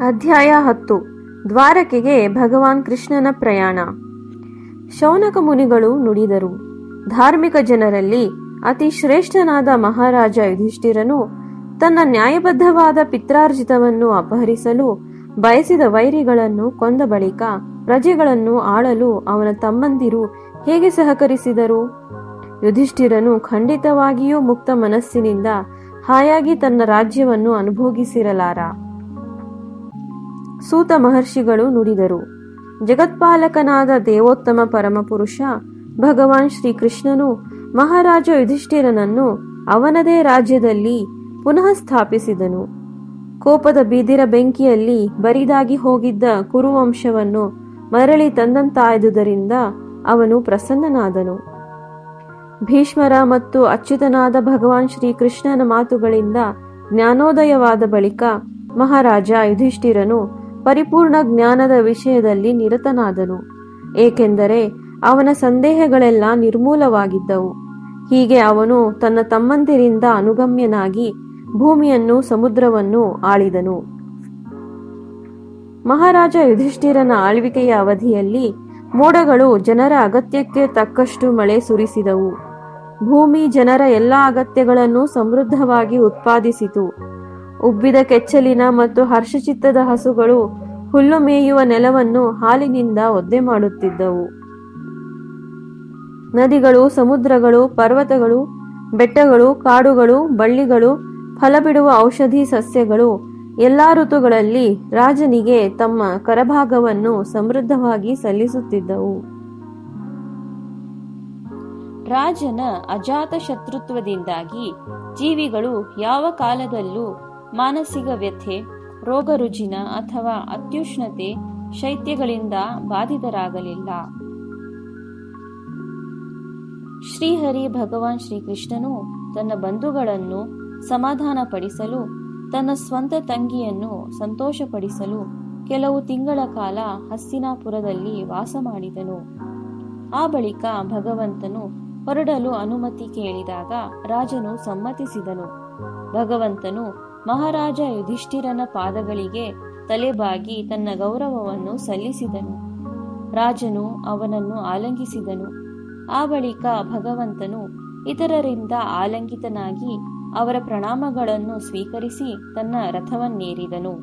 ಅಧ್ಯಾಯ ಹತ್ತು ದ್ವಾರಕೆಗೆ ಭಗವಾನ್ ಕೃಷ್ಣನ ಪ್ರಯಾಣ ಶೌನಕ ಮುನಿಗಳು ನುಡಿದರು ಧಾರ್ಮಿಕ ಜನರಲ್ಲಿ ಅತಿ ಶ್ರೇಷ್ಠನಾದ ಮಹಾರಾಜ ಯುಧಿಷ್ಠಿರನು ತನ್ನ ನ್ಯಾಯಬದ್ಧವಾದ ಪಿತ್ರಾರ್ಜಿತವನ್ನು ಅಪಹರಿಸಲು ಬಯಸಿದ ವೈರಿಗಳನ್ನು ಕೊಂದ ಬಳಿಕ ಪ್ರಜೆಗಳನ್ನು ಆಳಲು ಅವನ ತಮ್ಮಂದಿರು ಹೇಗೆ ಸಹಕರಿಸಿದರು ಯುಧಿಷ್ಠಿರನು ಖಂಡಿತವಾಗಿಯೂ ಮುಕ್ತ ಮನಸ್ಸಿನಿಂದ ಹಾಯಾಗಿ ತನ್ನ ರಾಜ್ಯವನ್ನು ಅನುಭೋಗಿಸಿರಲಾರ ಸೂತ ಮಹರ್ಷಿಗಳು ನುಡಿದರು ಜಗತ್ಪಾಲಕನಾದ ದೇವೋತ್ತಮ ಪರಮಪುರುಷ ಭಗವಾನ್ ಶ್ರೀಕೃಷ್ಣನು ಮಹಾರಾಜ ಯುಧಿಷ್ಠಿರನನ್ನು ಅವನದೇ ರಾಜ್ಯದಲ್ಲಿ ಪುನಃ ಸ್ಥಾಪಿಸಿದನು ಕೋಪದ ಬೀದಿರ ಬೆಂಕಿಯಲ್ಲಿ ಬರಿದಾಗಿ ಹೋಗಿದ್ದ ಕುರುವಂಶವನ್ನು ಮರಳಿ ತಂದಂತಾದುದರಿಂದ ಅವನು ಪ್ರಸನ್ನನಾದನು ಭೀಷ್ಮರ ಮತ್ತು ಅಚ್ಯುತನಾದ ಭಗವಾನ್ ಶ್ರೀಕೃಷ್ಣನ ಮಾತುಗಳಿಂದ ಜ್ಞಾನೋದಯವಾದ ಬಳಿಕ ಮಹಾರಾಜ ಯುಧಿಷ್ಠಿರನು ಪರಿಪೂರ್ಣ ಜ್ಞಾನದ ವಿಷಯದಲ್ಲಿ ನಿರತನಾದನು ಏಕೆಂದರೆ ಅವನ ಸಂದೇಹಗಳೆಲ್ಲ ನಿರ್ಮೂಲವಾಗಿದ್ದವು ಹೀಗೆ ಅವನು ತನ್ನ ತಮ್ಮಂದಿರಿಂದ ಅನುಗಮ್ಯನಾಗಿ ಭೂಮಿಯನ್ನು ಸಮುದ್ರವನ್ನು ಆಳಿದನು ಮಹಾರಾಜ ಯುಧಿಷ್ಠಿರನ ಆಳ್ವಿಕೆಯ ಅವಧಿಯಲ್ಲಿ ಮೋಡಗಳು ಜನರ ಅಗತ್ಯಕ್ಕೆ ತಕ್ಕಷ್ಟು ಮಳೆ ಸುರಿಸಿದವು ಭೂಮಿ ಜನರ ಎಲ್ಲ ಅಗತ್ಯಗಳನ್ನು ಸಮೃದ್ಧವಾಗಿ ಉತ್ಪಾದಿಸಿತು ಉಬ್ಬಿದ ಕೆಚ್ಚಲಿನ ಮತ್ತು ಹರ್ಷಚಿತ್ತದ ಹಸುಗಳು ಹುಲ್ಲು ಮೇಯುವ ನೆಲವನ್ನು ಹಾಲಿನಿಂದ ಒದ್ದೆ ಮಾಡುತ್ತಿದ್ದವು ನದಿಗಳು ಸಮುದ್ರಗಳು ಪರ್ವತಗಳು ಬೆಟ್ಟಗಳು ಕಾಡುಗಳು ಬಳ್ಳಿಗಳು ಫಲ ಬಿಡುವ ಔಷಧಿ ಸಸ್ಯಗಳು ಎಲ್ಲಾ ಋತುಗಳಲ್ಲಿ ರಾಜನಿಗೆ ತಮ್ಮ ಕರಭಾಗವನ್ನು ಸಮೃದ್ಧವಾಗಿ ಸಲ್ಲಿಸುತ್ತಿದ್ದವು ರಾಜನ ಅಜಾತ ಶತ್ರುತ್ವದಿಂದಾಗಿ ಜೀವಿಗಳು ಯಾವ ಕಾಲದಲ್ಲೂ ಮಾನಸಿಕ ವ್ಯಥೆ ರೋಗರುಜಿನ ಅಥವಾ ಅತ್ಯುಷ್ಣತೆ ಶೈತ್ಯಗಳಿಂದ ಬಾಧಿತರಾಗಲಿಲ್ಲ ಶ್ರೀಹರಿ ಭಗವಾನ್ ಶ್ರೀಕೃಷ್ಣನು ತನ್ನ ಬಂಧುಗಳನ್ನು ಸಮಾಧಾನಪಡಿಸಲು ತನ್ನ ಸ್ವಂತ ತಂಗಿಯನ್ನು ಸಂತೋಷಪಡಿಸಲು ಕೆಲವು ತಿಂಗಳ ಕಾಲ ಹಸ್ತಿನಾಪುರದಲ್ಲಿ ವಾಸ ಮಾಡಿದನು ಆ ಬಳಿಕ ಭಗವಂತನು ಹೊರಡಲು ಅನುಮತಿ ಕೇಳಿದಾಗ ರಾಜನು ಸಮ್ಮತಿಸಿದನು ಭಗವಂತನು ಮಹಾರಾಜ ಯುಧಿಷ್ಠಿರನ ಪಾದಗಳಿಗೆ ತಲೆಬಾಗಿ ತನ್ನ ಗೌರವವನ್ನು ಸಲ್ಲಿಸಿದನು ರಾಜನು ಅವನನ್ನು ಆಲಂಗಿಸಿದನು ಆ ಬಳಿಕ ಭಗವಂತನು ಇತರರಿಂದ ಆಲಂಕಿತನಾಗಿ ಅವರ ಪ್ರಣಾಮಗಳನ್ನು ಸ್ವೀಕರಿಸಿ ತನ್ನ ರಥವನ್ನೇರಿದನು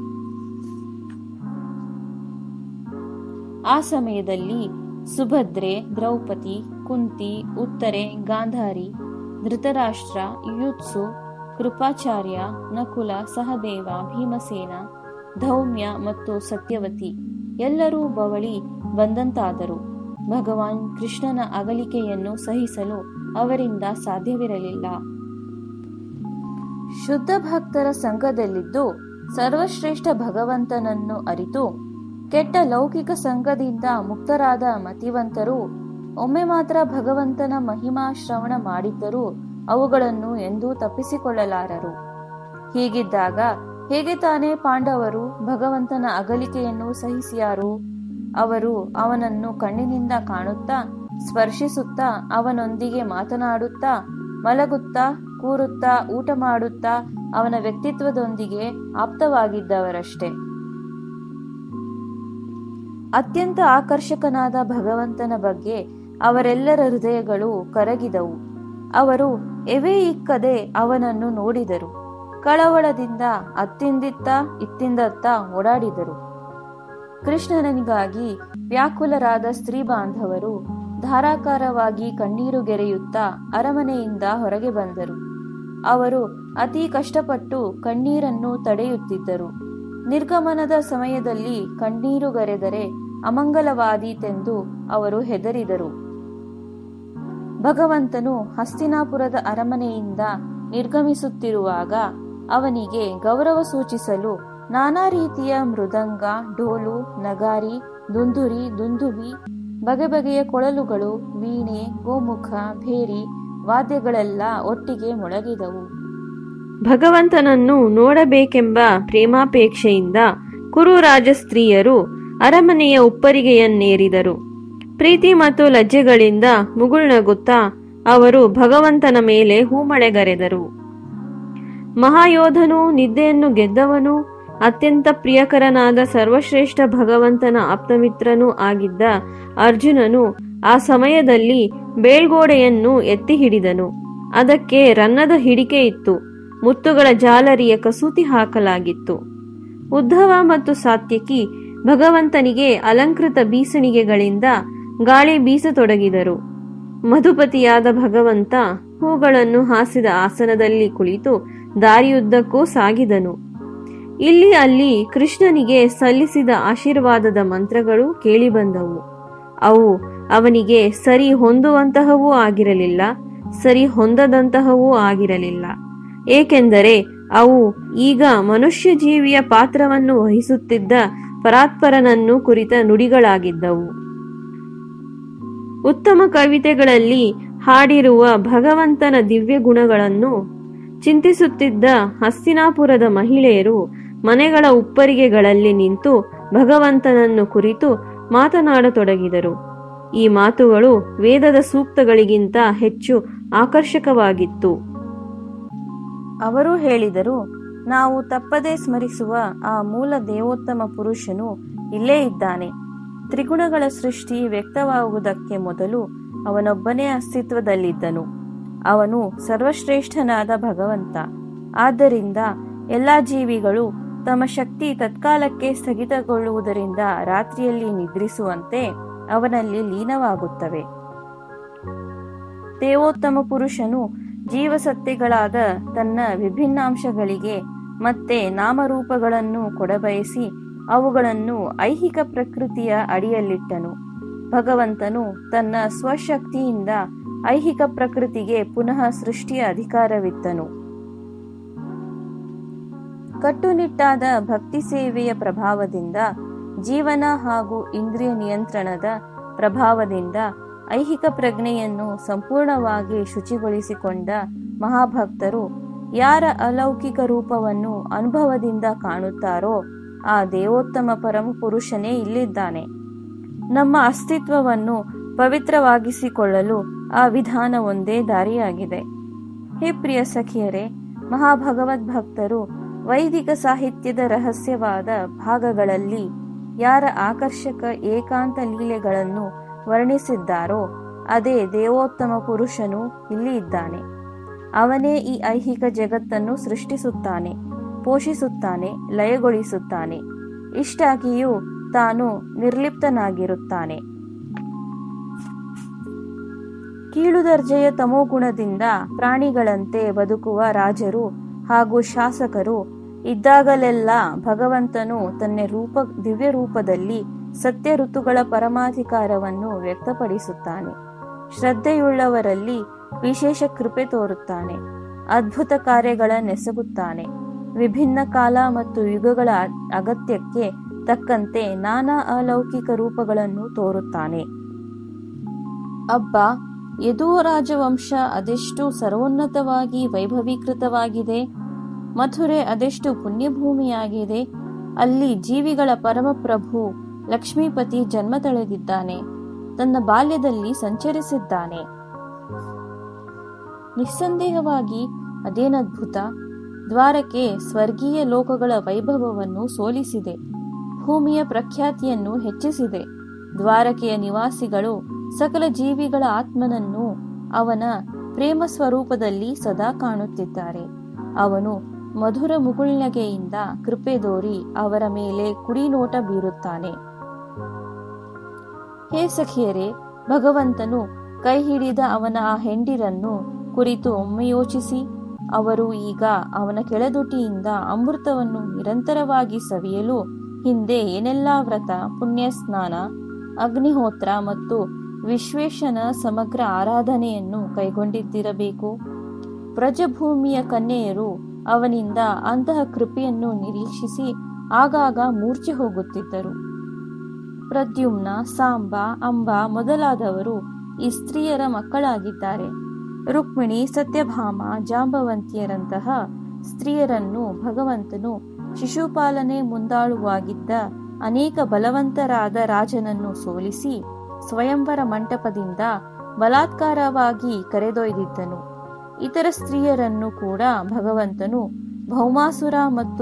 ಆ ಸಮಯದಲ್ಲಿ ಸುಭದ್ರೆ ದ್ರೌಪದಿ ಕುಂತಿ ಉತ್ತರೆ ಗಾಂಧಾರಿ ಧೃತರಾಷ್ಟ್ರ ಯುಯುತ್ಸು ಕೃಪಾಚಾರ್ಯ ನಕುಲ ಸಹದೇವ ಭೀಮಸೇನ ಧೌಮ್ಯ ಮತ್ತು ಸತ್ಯವತಿ ಎಲ್ಲರೂ ಬವಳಿ ಬಂದಂತಾದರು ಭಗವಾನ್ ಕೃಷ್ಣನ ಅಗಲಿಕೆಯನ್ನು ಸಹಿಸಲು ಅವರಿಂದ ಸಾಧ್ಯವಿರಲಿಲ್ಲ ಶುದ್ಧ ಭಕ್ತರ ಸಂಘದಲ್ಲಿದ್ದು ಸರ್ವಶ್ರೇಷ್ಠ ಭಗವಂತನನ್ನು ಅರಿತು ಕೆಟ್ಟ ಲೌಕಿಕ ಸಂಘದಿಂದ ಮುಕ್ತರಾದ ಮತಿವಂತರು ಒಮ್ಮೆ ಮಾತ್ರ ಭಗವಂತನ ಮಹಿಮಾ ಶ್ರವಣ ಮಾಡಿದ್ದರೂ ಅವುಗಳನ್ನು ಎಂದೂ ತಪ್ಪಿಸಿಕೊಳ್ಳಲಾರರು ಹೀಗಿದ್ದಾಗ ಹೇಗೆ ತಾನೇ ಪಾಂಡವರು ಭಗವಂತನ ಅಗಲಿಕೆಯನ್ನು ಸಹಿಸಿಯಾರು ಅವರು ಅವನನ್ನು ಕಣ್ಣಿನಿಂದ ಕಾಣುತ್ತಾ ಸ್ಪರ್ಶಿಸುತ್ತಾ ಅವನೊಂದಿಗೆ ಮಾತನಾಡುತ್ತಾ ಮಲಗುತ್ತಾ ಕೂರುತ್ತಾ ಊಟ ಮಾಡುತ್ತಾ ಅವನ ವ್ಯಕ್ತಿತ್ವದೊಂದಿಗೆ ಆಪ್ತವಾಗಿದ್ದವರಷ್ಟೇ ಅತ್ಯಂತ ಆಕರ್ಷಕನಾದ ಭಗವಂತನ ಬಗ್ಗೆ ಅವರೆಲ್ಲರ ಹೃದಯಗಳು ಕರಗಿದವು ಅವರು ಎವೇ ಇಕ್ಕದೆ ಅವನನ್ನು ನೋಡಿದರು ಕಳವಳದಿಂದ ಅತ್ತಿಂದಿತ್ತ ಇತ್ತಿಂದತ್ತ ಓಡಾಡಿದರು ಕೃಷ್ಣನಿಗಾಗಿ ವ್ಯಾಕುಲರಾದ ಸ್ತ್ರೀ ಬಾಂಧವರು ಧಾರಾಕಾರವಾಗಿ ಕಣ್ಣೀರುಗೆರೆಯುತ್ತಾ ಅರಮನೆಯಿಂದ ಹೊರಗೆ ಬಂದರು ಅವರು ಅತಿ ಕಷ್ಟಪಟ್ಟು ಕಣ್ಣೀರನ್ನು ತಡೆಯುತ್ತಿದ್ದರು ನಿರ್ಗಮನದ ಸಮಯದಲ್ಲಿ ಕಣ್ಣೀರುಗರೆದರೆ ಅಮಂಗಲವಾದೀತೆಂದು ಅವರು ಹೆದರಿದರು ಭಗವಂತನು ಹಸ್ತಿನಾಪುರದ ಅರಮನೆಯಿಂದ ನಿರ್ಗಮಿಸುತ್ತಿರುವಾಗ ಅವನಿಗೆ ಗೌರವ ಸೂಚಿಸಲು ನಾನಾ ರೀತಿಯ ಮೃದಂಗ ಡೋಲು ನಗಾರಿ ದುಂದುರಿ ದುಂದುಬಿ ಬಗೆ ಬಗೆಯ ಕೊಳಲುಗಳು ವೀಣೆ ಗೋಮುಖ ಭೇರಿ ವಾದ್ಯಗಳೆಲ್ಲ ಒಟ್ಟಿಗೆ ಮೊಳಗಿದವು ಭಗವಂತನನ್ನು ನೋಡಬೇಕೆಂಬ ಪ್ರೇಮಾಪೇಕ್ಷೆಯಿಂದ ಕುರು ರಾಜ ಸ್ತ್ರೀಯರು ಅರಮನೆಯ ಉಪ್ಪರಿಗೆಯನ್ನೇರಿದರು ಪ್ರೀತಿ ಮತ್ತು ಲಜ್ಜೆಗಳಿಂದ ಮುಗುಳ್ನಗುತ್ತಾ ಅವರು ಭಗವಂತನ ಮೇಲೆ ಹೂಮಳೆಗರೆದರು ಮಹಾಯೋಧನು ನಿದ್ದೆಯನ್ನು ಗೆದ್ದವನು ಅತ್ಯಂತ ಪ್ರಿಯಕರನಾದ ಸರ್ವಶ್ರೇಷ್ಠ ಭಗವಂತನ ಆಪ್ತಮಿತ್ರನೂ ಆಗಿದ್ದ ಅರ್ಜುನನು ಆ ಸಮಯದಲ್ಲಿ ಬೇಳ್ಗೋಡೆಯನ್ನು ಎತ್ತಿ ಹಿಡಿದನು ಅದಕ್ಕೆ ರನ್ನದ ಹಿಡಿಕೆ ಇತ್ತು ಮುತ್ತುಗಳ ಜಾಲರಿಯ ಕಸೂತಿ ಹಾಕಲಾಗಿತ್ತು ಉದ್ಧವ ಮತ್ತು ಸಾತ್ಯಕಿ ಭಗವಂತನಿಗೆ ಅಲಂಕೃತ ಬೀಸಣಿಗೆಗಳಿಂದ ಗಾಳಿ ಬೀಸತೊಡಗಿದರು ಮಧುಪತಿಯಾದ ಭಗವಂತ ಹೂಗಳನ್ನು ಹಾಸಿದ ಆಸನದಲ್ಲಿ ಕುಳಿತು ದಾರಿಯುದ್ದಕ್ಕೂ ಸಾಗಿದನು ಇಲ್ಲಿ ಅಲ್ಲಿ ಕೃಷ್ಣನಿಗೆ ಸಲ್ಲಿಸಿದ ಆಶೀರ್ವಾದದ ಮಂತ್ರಗಳು ಕೇಳಿಬಂದವು ಅವು ಅವನಿಗೆ ಸರಿ ಹೊಂದುವಂತಹವೂ ಆಗಿರಲಿಲ್ಲ ಸರಿ ಹೊಂದದಂತಹವೂ ಆಗಿರಲಿಲ್ಲ ಏಕೆಂದರೆ ಅವು ಈಗ ಮನುಷ್ಯ ಜೀವಿಯ ಪಾತ್ರವನ್ನು ವಹಿಸುತ್ತಿದ್ದ ಪರಾತ್ಪರನನ್ನು ಕುರಿತ ನುಡಿಗಳಾಗಿದ್ದವು ಉತ್ತಮ ಕವಿತೆಗಳಲ್ಲಿ ಹಾಡಿರುವ ಭಗವಂತನ ದಿವ್ಯ ಗುಣಗಳನ್ನು ಚಿಂತಿಸುತ್ತಿದ್ದ ಹಸ್ತಿನಾಪುರದ ಮಹಿಳೆಯರು ಮನೆಗಳ ಉಪ್ಪರಿಗೆಗಳಲ್ಲಿ ನಿಂತು ಭಗವಂತನನ್ನು ಕುರಿತು ಮಾತನಾಡತೊಡಗಿದರು ಈ ಮಾತುಗಳು ವೇದದ ಸೂಕ್ತಗಳಿಗಿಂತ ಹೆಚ್ಚು ಆಕರ್ಷಕವಾಗಿತ್ತು ಅವರು ಹೇಳಿದರು ನಾವು ತಪ್ಪದೇ ಸ್ಮರಿಸುವ ಆ ಮೂಲ ದೇವೋತ್ತಮ ಪುರುಷನು ಇಲ್ಲೇ ಇದ್ದಾನೆ ತ್ರಿಗುಣಗಳ ಸೃಷ್ಟಿ ವ್ಯಕ್ತವಾಗುವುದಕ್ಕೆ ಮೊದಲು ಅವನೊಬ್ಬನೇ ಅಸ್ತಿತ್ವದಲ್ಲಿದ್ದನು ಅವನು ಸರ್ವಶ್ರೇಷ್ಠನಾದ ಭಗವಂತ ಆದ್ದರಿಂದ ಎಲ್ಲ ಜೀವಿಗಳು ತಮ್ಮ ಶಕ್ತಿ ತತ್ಕಾಲಕ್ಕೆ ಸ್ಥಗಿತಗೊಳ್ಳುವುದರಿಂದ ರಾತ್ರಿಯಲ್ಲಿ ನಿದ್ರಿಸುವಂತೆ ಅವನಲ್ಲಿ ಲೀನವಾಗುತ್ತವೆ ದೇವೋತ್ತಮ ಪುರುಷನು ಜೀವಸತ್ತೆಗಳಾದ ತನ್ನ ವಿಭಿನ್ನಾಂಶಗಳಿಗೆ ಮತ್ತೆ ನಾಮರೂಪಗಳನ್ನು ಕೊಡಬಯಸಿ ಅವುಗಳನ್ನು ಐಹಿಕ ಪ್ರಕೃತಿಯ ಅಡಿಯಲ್ಲಿಟ್ಟನು ಭಗವಂತನು ತನ್ನ ಸ್ವಶಕ್ತಿಯಿಂದ ಐಹಿಕ ಪ್ರಕೃತಿಗೆ ಪುನಃ ಸೃಷ್ಟಿಯ ಅಧಿಕಾರವಿತ್ತನು ಕಟ್ಟುನಿಟ್ಟಾದ ಭಕ್ತಿ ಸೇವೆಯ ಪ್ರಭಾವದಿಂದ ಜೀವನ ಹಾಗೂ ಇಂದ್ರಿಯ ನಿಯಂತ್ರಣದ ಪ್ರಭಾವದಿಂದ ಐಹಿಕ ಪ್ರಜ್ಞೆಯನ್ನು ಸಂಪೂರ್ಣವಾಗಿ ಶುಚಿಗೊಳಿಸಿಕೊಂಡ ಮಹಾಭಕ್ತರು ಯಾರ ಅಲೌಕಿಕ ರೂಪವನ್ನು ಅನುಭವದಿಂದ ಕಾಣುತ್ತಾರೋ ಆ ದೇವೋತ್ತಮ ಪರಮ ಪುರುಷನೇ ಇಲ್ಲಿದ್ದಾನೆ ನಮ್ಮ ಅಸ್ತಿತ್ವವನ್ನು ಪವಿತ್ರವಾಗಿಸಿಕೊಳ್ಳಲು ಆ ವಿಧಾನ ಒಂದೇ ದಾರಿಯಾಗಿದೆ ಹೇ ಪ್ರಿಯ ಸಖಿಯರೇ ಮಹಾಭಗವದ್ಭಕ್ತರು ವೈದಿಕ ಸಾಹಿತ್ಯದ ರಹಸ್ಯವಾದ ಭಾಗಗಳಲ್ಲಿ ಯಾರ ಆಕರ್ಷಕ ಏಕಾಂತ ಲೀಲೆಗಳನ್ನು ವರ್ಣಿಸಿದ್ದಾರೋ ಅದೇ ದೇವೋತ್ತಮ ಪುರುಷನು ಇಲ್ಲಿ ಇದ್ದಾನೆ ಅವನೇ ಈ ಐಹಿಕ ಜಗತ್ತನ್ನು ಸೃಷ್ಟಿಸುತ್ತಾನೆ ಪೋಷಿಸುತ್ತಾನೆ ಲಯಗೊಳಿಸುತ್ತಾನೆ ಇಷ್ಟಾಗಿಯೂ ತಾನು ನಿರ್ಲಿಪ್ತನಾಗಿರುತ್ತಾನೆ ಕೀಳು ದರ್ಜೆಯ ತಮೋಗುಣದಿಂದ ಪ್ರಾಣಿಗಳಂತೆ ಬದುಕುವ ರಾಜರು ಹಾಗೂ ಶಾಸಕರು ಇದ್ದಾಗಲೆಲ್ಲ ಭಗವಂತನು ತನ್ನ ರೂಪ ದಿವ್ಯ ರೂಪದಲ್ಲಿ ಸತ್ಯ ಋತುಗಳ ಪರಮಾಧಿಕಾರವನ್ನು ವ್ಯಕ್ತಪಡಿಸುತ್ತಾನೆ ಶ್ರದ್ಧೆಯುಳ್ಳವರಲ್ಲಿ ವಿಶೇಷ ಕೃಪೆ ತೋರುತ್ತಾನೆ ಅದ್ಭುತ ಕಾರ್ಯಗಳನ್ನೆಸಗುತ್ತಾನೆ ವಿಭಿನ್ನ ಕಾಲ ಮತ್ತು ಯುಗಗಳ ಅಗತ್ಯಕ್ಕೆ ತಕ್ಕಂತೆ ನಾನಾ ಅಲೌಕಿಕ ರೂಪಗಳನ್ನು ತೋರುತ್ತಾನೆ ಅಬ್ಬ ಯದೋ ರಾಜವಂಶ ಅದೆಷ್ಟು ಸರ್ವೋನ್ನತವಾಗಿ ವೈಭವೀಕೃತವಾಗಿದೆ ಮಥುರೆ ಅದೆಷ್ಟು ಪುಣ್ಯಭೂಮಿಯಾಗಿದೆ ಅಲ್ಲಿ ಜೀವಿಗಳ ಪರಮಪ್ರಭು ಲಕ್ಷ್ಮೀಪತಿ ಜನ್ಮ ತಳೆದಿದ್ದಾನೆ ತನ್ನ ಬಾಲ್ಯದಲ್ಲಿ ಸಂಚರಿಸಿದ್ದಾನೆ ನಿಸ್ಸಂದೇಹವಾಗಿ ಅದೇನದ್ಭುತ ದ್ವಾರಕೆ ಸ್ವರ್ಗೀಯ ಲೋಕಗಳ ವೈಭವವನ್ನು ಸೋಲಿಸಿದೆ ಭೂಮಿಯ ಪ್ರಖ್ಯಾತಿಯನ್ನು ಹೆಚ್ಚಿಸಿದೆ ದ್ವಾರಕೆಯ ನಿವಾಸಿಗಳು ಸಕಲ ಜೀವಿಗಳ ಆತ್ಮನನ್ನು ಅವನ ಪ್ರೇಮ ಸ್ವರೂಪದಲ್ಲಿ ಸದಾ ಕಾಣುತ್ತಿದ್ದಾರೆ ಅವನು ಮಧುರ ಮುಗುಳ್ನಗೆಯಿಂದ ಕೃಪೆ ದೋರಿ ಅವರ ಮೇಲೆ ಕುಡಿನೋಟ ಬೀರುತ್ತಾನೆ ಹೇ ಸಖಿಯರೇ ಭಗವಂತನು ಕೈ ಹಿಡಿದ ಅವನ ಆ ಹೆಂಡಿರನ್ನು ಕುರಿತು ಒಮ್ಮೆ ಯೋಚಿಸಿ ಅವರು ಈಗ ಅವನ ಕೆಳದುಟಿಯಿಂದ ಅಮೃತವನ್ನು ನಿರಂತರವಾಗಿ ಸವಿಯಲು ಹಿಂದೆ ಏನೆಲ್ಲಾ ವ್ರತ ಪುಣ್ಯ ಸ್ನಾನ ಅಗ್ನಿಹೋತ್ರ ಮತ್ತು ವಿಶ್ವೇಶನ ಸಮಗ್ರ ಆರಾಧನೆಯನ್ನು ಕೈಗೊಂಡಿದ್ದಿರಬೇಕು ಪ್ರಜಭೂಮಿಯ ಕನ್ಯೆಯರು ಅವನಿಂದ ಅಂತಹ ಕೃಪೆಯನ್ನು ನಿರೀಕ್ಷಿಸಿ ಆಗಾಗ ಮೂರ್ಛೆ ಹೋಗುತ್ತಿದ್ದರು ಪ್ರದ್ಯುಮ್ನ ಸಾಂಬ ಅಂಬ ಮೊದಲಾದವರು ಈ ಸ್ತ್ರೀಯರ ಮಕ್ಕಳಾಗಿದ್ದಾರೆ ರುಕ್ಮಿಣಿ ಸತ್ಯಭಾಮ ಜಾಂಬವಂತಿಯರಂತಹ ಸ್ತ್ರೀಯರನ್ನು ಭಗವಂತನು ಶಿಶುಪಾಲನೆ ಮುಂದಾಳುವಾಗಿದ್ದ ಅನೇಕ ಬಲವಂತರಾದ ರಾಜನನ್ನು ಸೋಲಿಸಿ ಸ್ವಯಂವರ ಮಂಟಪದಿಂದ ಬಲಾತ್ಕಾರವಾಗಿ ಕರೆದೊಯ್ದಿದ್ದನು ಇತರ ಸ್ತ್ರೀಯರನ್ನು ಕೂಡ ಭಗವಂತನು ಭೌಮಾಸುರ ಮತ್ತು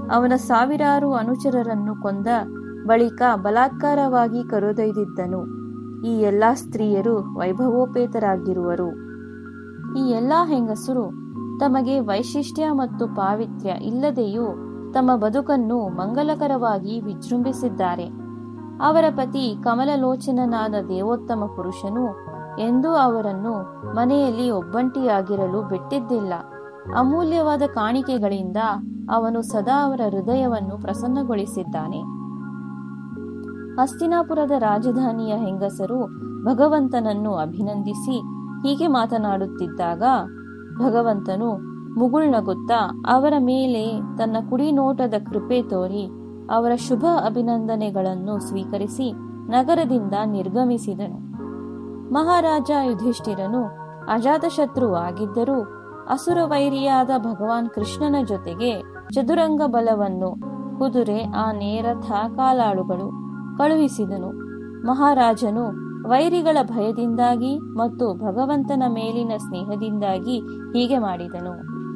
ಅವನ ಸಾವಿರಾರು ಅನುಚರರನ್ನು ಕೊಂದ ಬಳಿಕ ಬಲಾತ್ಕಾರವಾಗಿ ಕರೆದೊಯ್ದಿದ್ದನು ಈ ಎಲ್ಲಾ ಸ್ತ್ರೀಯರು ವೈಭವೋಪೇತರಾಗಿರುವರು ಈ ಎಲ್ಲಾ ಹೆಂಗಸರು ತಮಗೆ ವೈಶಿಷ್ಟ್ಯ ಮತ್ತು ಪಾವಿತ್ರ್ಯ ಇಲ್ಲದೆಯೂ ತಮ್ಮ ಬದುಕನ್ನು ಮಂಗಲಕರವಾಗಿ ವಿಜೃಂಭಿಸಿದ್ದಾರೆ ಅವರ ಪತಿ ಕಮಲಲೋಚನನಾದ ದೇವೋತ್ತಮ ಪುರುಷನು ಎಂದೂ ಅವರನ್ನು ಮನೆಯಲ್ಲಿ ಒಬ್ಬಂಟಿಯಾಗಿರಲು ಬಿಟ್ಟಿದ್ದಿಲ್ಲ ಅಮೂಲ್ಯವಾದ ಕಾಣಿಕೆಗಳಿಂದ ಅವನು ಸದಾ ಅವರ ಹೃದಯವನ್ನು ಪ್ರಸನ್ನಗೊಳಿಸಿದ್ದಾನೆ ಹಸ್ತಿನಾಪುರದ ರಾಜಧಾನಿಯ ಹೆಂಗಸರು ಭಗವಂತನನ್ನು ಅಭಿನಂದಿಸಿ ಹೀಗೆ ಮಾತನಾಡುತ್ತಿದ್ದಾಗ ಭಗವಂತನು ಮುಗುಳ್ನಗುತ್ತಾ ಅವರ ಮೇಲೆ ತನ್ನ ಕುಡಿ ನೋಟದ ಕೃಪೆ ತೋರಿ ಅವರ ಶುಭ ಅಭಿನಂದನೆಗಳನ್ನು ಸ್ವೀಕರಿಸಿ ನಗರದಿಂದ ನಿರ್ಗಮಿಸಿದನು ಮಹಾರಾಜ ಯುಧಿಷ್ಠಿರನು ಅಜಾತಶತ್ರು ಆಗಿದ್ದರೂ ಅಸುರ ವೈರಿಯಾದ ಭಗವಾನ್ ಕೃಷ್ಣನ ಜೊತೆಗೆ ಚದುರಂಗ ಬಲವನ್ನು ಕುದುರೆ ಆನೆ ರಥ ಕಾಲಾಳುಗಳು ಕಳುಹಿಸಿದನು ಮಹಾರಾಜನು ವೈರಿಗಳ ಭಯದಿಂದಾಗಿ ಮತ್ತು ಭಗವಂತನ ಮೇಲಿನ ಸ್ನೇಹದಿಂದಾಗಿ ಹೀಗೆ ಮಾಡಿದನು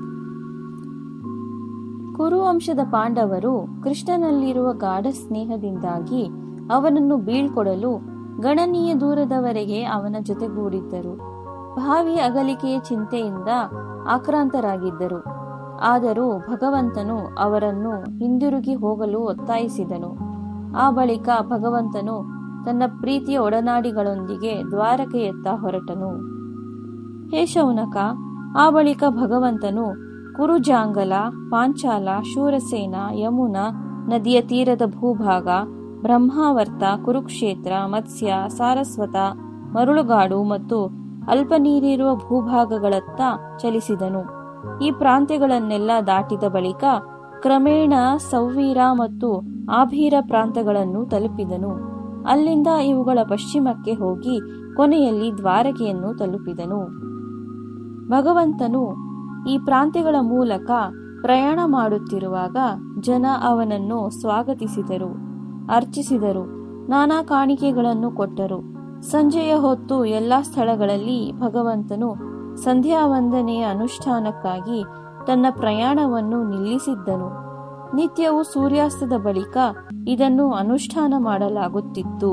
ಕುರುವಂಶದ ಪಾಂಡವರು ಕೃಷ್ಣನಲ್ಲಿರುವ ಗಾಢ ಸ್ನೇಹದಿಂದಾಗಿ ಅವನನ್ನು ಬೀಳ್ಕೊಡಲು ಗಣನೀಯ ದೂರದವರೆಗೆ ಅವನ ಜೊತೆಗೂಡಿದ್ದರು ಭಾವಿ ಅಗಲಿಕೆಯ ಚಿಂತೆಯಿಂದ ಆಕ್ರಾಂತರಾಗಿದ್ದರು ಆದರೂ ಭಗವಂತನು ಅವರನ್ನು ಹಿಂದಿರುಗಿ ಹೋಗಲು ಒತ್ತಾಯಿಸಿದನು ಆ ಬಳಿಕ ಭಗವಂತನು ತನ್ನ ಪ್ರೀತಿಯ ಒಡನಾಡಿಗಳೊಂದಿಗೆ ದ್ವಾರಕೆಯತ್ತ ಹೊರಟನು ಹೇ ಶೌನಕ ಆ ಬಳಿಕ ಭಗವಂತನು ಕುರುಜಾಂಗಲ ಪಾಂಚಾಲ ಶೂರಸೇನ ಯಮುನಾ ನದಿಯ ತೀರದ ಭೂಭಾಗ ಬ್ರಹ್ಮಾವರ್ತ ಕುರುಕ್ಷೇತ್ರ ಮತ್ಸ್ಯ ಸಾರಸ್ವತ ಮರುಳುಗಾಡು ಮತ್ತು ಅಲ್ಪ ನೀರಿರುವ ಭೂಭಾಗಗಳತ್ತ ಚಲಿಸಿದನು ಈ ಪ್ರಾಂತ್ಯಗಳನ್ನೆಲ್ಲ ದಾಟಿದ ಬಳಿಕ ಕ್ರಮೇಣ ಸೌವೀರ ಮತ್ತು ಆಭೀರ ಪ್ರಾಂತಗಳನ್ನು ತಲುಪಿದನು ಅಲ್ಲಿಂದ ಇವುಗಳ ಪಶ್ಚಿಮಕ್ಕೆ ಹೋಗಿ ಕೊನೆಯಲ್ಲಿ ದ್ವಾರಕೆಯನ್ನು ತಲುಪಿದನು ಭಗವಂತನು ಈ ಪ್ರಾಂತ್ಯಗಳ ಮೂಲಕ ಪ್ರಯಾಣ ಮಾಡುತ್ತಿರುವಾಗ ಜನ ಅವನನ್ನು ಸ್ವಾಗತಿಸಿದರು ಅರ್ಚಿಸಿದರು ನಾನಾ ಕಾಣಿಕೆಗಳನ್ನು ಕೊಟ್ಟರು ಸಂಜೆಯ ಹೊತ್ತು ಎಲ್ಲಾ ಸ್ಥಳಗಳಲ್ಲಿ ಭಗವಂತನು ಸಂಧ್ಯಾ ವಂದನೆಯ ಅನುಷ್ಠಾನಕ್ಕಾಗಿ ತನ್ನ ಪ್ರಯಾಣವನ್ನು ನಿಲ್ಲಿಸಿದ್ದನು ನಿತ್ಯವೂ ಸೂರ್ಯಾಸ್ತದ ಬಳಿಕ ಇದನ್ನು ಅನುಷ್ಠಾನ ಮಾಡಲಾಗುತ್ತಿತ್ತು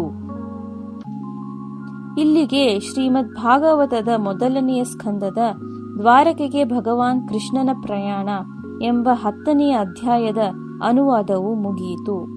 ಇಲ್ಲಿಗೆ ಶ್ರೀಮದ್ ಭಾಗವತದ ಮೊದಲನೆಯ ಸ್ಕಂದದ ದ್ವಾರಕೆಗೆ ಭಗವಾನ್ ಕೃಷ್ಣನ ಪ್ರಯಾಣ ಎಂಬ ಹತ್ತನೆಯ ಅಧ್ಯಾಯದ ಅನುವಾದವು ಮುಗಿಯಿತು